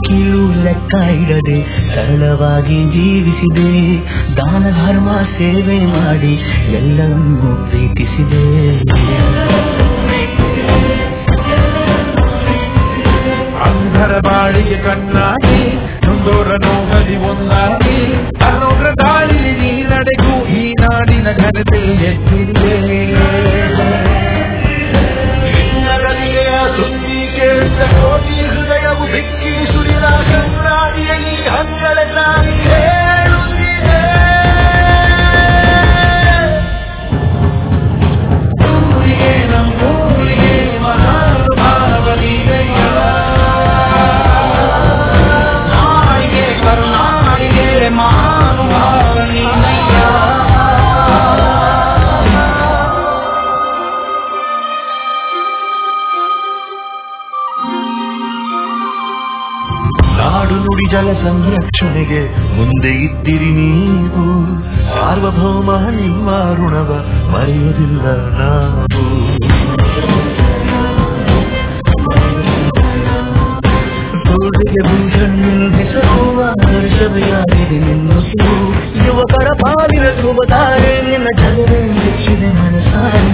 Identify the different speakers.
Speaker 1: ಕೀಳು ಲೆಕ್ಕ ಇಡದೆ ಸರಳವಾಗಿ ಜೀವಿಸಿದೆ ದಾನ ಧರ್ಮ ಸೇವೆ ಮಾಡಿ ಎಲ್ಲವನ್ನೂ ಪ್ರೀತಿಸಿದೆ
Speaker 2: ಅಂಧರ ಬಾಳಿಗೆ ಕಣ್ಣಾಗಿ ನೊಂದೋರ ನೋವಲಿ ಒಂದಾಗಿ ಅನ್ನೋದ್ರ ದಾಳಿ ನೀ ನಡೆಗೂ ಈ ನಾಡಿನ ಘನತೆ ಎತ್ತಿದೆ ನಿನ್ನರಲಿಗೆಯ ಸುದ್ದಿ ಕೇಳಿದ ಕೋಟಿ ಹೃದಯವು ಬಿಕ್ಕಿ ಸುರಿದ ಕಣ್ಣಾಡಿಯಲ್ಲಿ ಹಂಗಳೆಲ್ಲಾಗಿ ಹೇಳುತ್ತಿದೆ ಊರಿಗೆ ನಮ್ಮೂರಿಗೆ ಮಹಾನುಭಾವ ನೀನಯ್ಯ. ನಾಡಿಗೆ ಕರುನಾಡಿಗೆ ಮಹಾನುಭಾವ ನೀನಯ್ಯ.
Speaker 1: ನಾಡು ನುಡಿ ಜಲ ಸಂರಕ್ಷಣೆಗೆ ಮುಂದೆ ಇದ್ದಿರಿ ನೀವು ಸಾರ್ವಭೌಮ ನಿಮ್ಮ ಋಣವ ಮರೆಯುವುದಿಲ್ಲ ನಾವು ಸೂರ್ಯಗೆ ಭೂಷಣ್ ಹೆಸರುವ ವರ್ಷವೆಯಾಗಿದೆ ನಿನ್ನದು ಯುವಕರ ಪಾಲಿನ ಶುಭತಾರೆ ನಿನ್ನ ಜಗವೇ ಮೆಚ್ಚಿದೆ ಮನಸಾರೆ